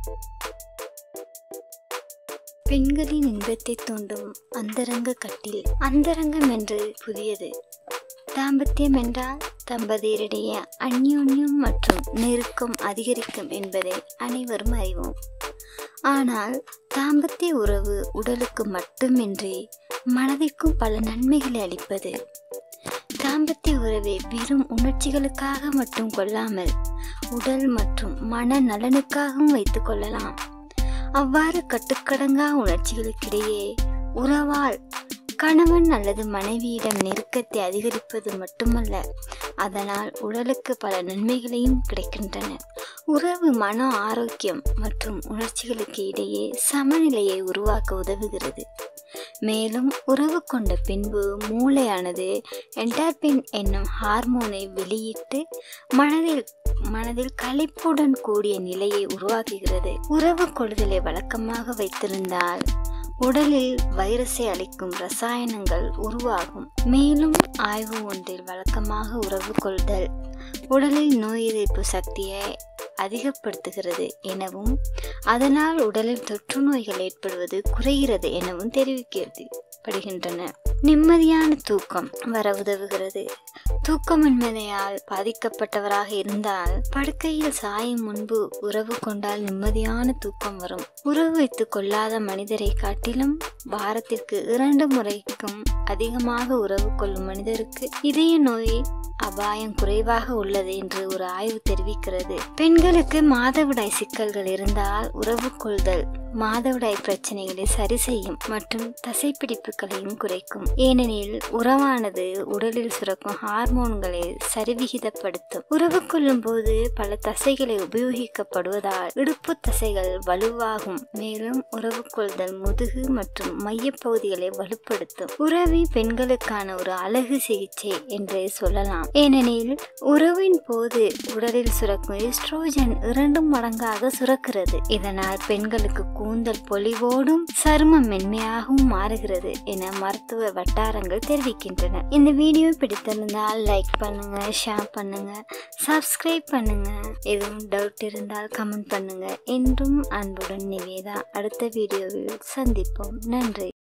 பெண்களின் இன்பத்தை தூண்டும் அந்தரங்க கட்டில் அந்தரங்கம் என்று புதியது தாம்பத்தியம் என்றால் தம்பதியரிடையே அந்யோன்யம் மற்றும் நெருக்கம் அதிகரிக்கும் என்பதை அனைவரும் அறிவோம் ஆனால் தாம்பத்திய உறவு உடலுக்கு மட்டுமின்றி மனதிற்கும் பல நன்மைகளை அளிப்பது தாம்பத்திய உறவை வெறும் உணர்ச்சிகளுக்காக மட்டும் கொள்ளாமல் உடல் மற்றும் மன நலனுக்காகவும் வைத்துக் கொள்ளலாம் அவ்வாறு கட்டுக்கடங்கா உணர்ச்சிகளுக்கிடையே உறவால் கணவன் அல்லது மனைவியிடம் நெருக்கத்தை அதிகரிப்பது மட்டுமல்ல அதனால் உடலுக்கு பல நன்மைகளையும் கிடைக்கின்றன உறவு மன ஆரோக்கியம் மற்றும் உணர்ச்சிகளுக்கு இடையே சமநிலையை உருவாக்க உதவுகிறது மேலும் உறவு கொண்ட பின்பு மூளையானது என்டார்பின் என்னும் ஹார்மோனை வெளியிட்டு மனதில் மனதில் களைப்புடன் கூடிய நிலையை உருவாக்குகிறது உறவு கொள்ளுதலை வழக்கமாக வைத்திருந்தால் உடலில் வைரஸை அளிக்கும் ரசாயனங்கள் உருவாகும் மேலும் ஆய்வு ஒன்றில் வழக்கமாக உறவு கொள்தல் உடலில் நோய் எதிர்ப்பு சக்தியை அதிகப்படுத்துகிறது எனவும் அதனால் உடலில் தொற்று நோய்கள் ஏற்படுவது குறைகிறது எனவும் தெரிவிக்கிறது படுகின்றன நிம்மதியான தூக்கம் வர உதவுகிறது தூக்கமின்மையால் பாதிக்கப்பட்டவராக இருந்தால் படுக்கையில் சாயும் முன்பு உறவு கொண்டால் நிம்மதியான தூக்கம் வரும் உறவு வைத்துக் கொள்ளாத மனிதரை காட்டிலும் வாரத்திற்கு இரண்டு முறைக்கும் அதிகமாக உறவு கொள்ளும் மனிதருக்கு இதய நோய் அபாயம் குறைவாக உள்ளது என்று ஒரு ஆய்வு தெரிவிக்கிறது பெண்களுக்கு மாதவிடாய் சிக்கல்கள் இருந்தால் உறவு கொள்தல் மாதவிடாய் பிரச்சனைகளை சரி செய்யும் மற்றும் தசைப்பிடிப்புகளையும் குறைக்கும் ஏனெனில் உறவானது உடலில் சுரக்கும் ஹார்மோன்களை சரிவிகிதப்படுத்தும் உறவு கொள்ளும் போது பல தசைகளை உபயோகிக்கப்படுவதால் இடுப்பு தசைகள் வலுவாகும் மேலும் உறவு கொள்தல் முதுகு மற்றும் மையப்பகுதிகளை வலுப்படுத்தும் உறவி பெண்களுக்கான ஒரு அழகு சிகிச்சை என்றே சொல்லலாம் ஏனெனில் உறவின் போது உடலில் சுரக்கும் எஸ்ட்ரோஜன் இரண்டு மடங்காக சுரக்கிறது இதனால் பெண்களுக்கு கூந்தல் பொலிவோடும் சருமம் மென்மையாகவும் மாறுகிறது என மருத்துவ வட்டாரங்கள் தெரிவிக்கின்றன இந்த வீடியோ பிடித்திருந்தால் லைக் பண்ணுங்க ஷேர் பண்ணுங்க சப்ஸ்கிரைப் பண்ணுங்க எதுவும் டவுட் இருந்தால் கமெண்ட் பண்ணுங்க என்றும் அன்புடன் நிவேதா அடுத்த வீடியோவில் சந்திப்போம் நன்றி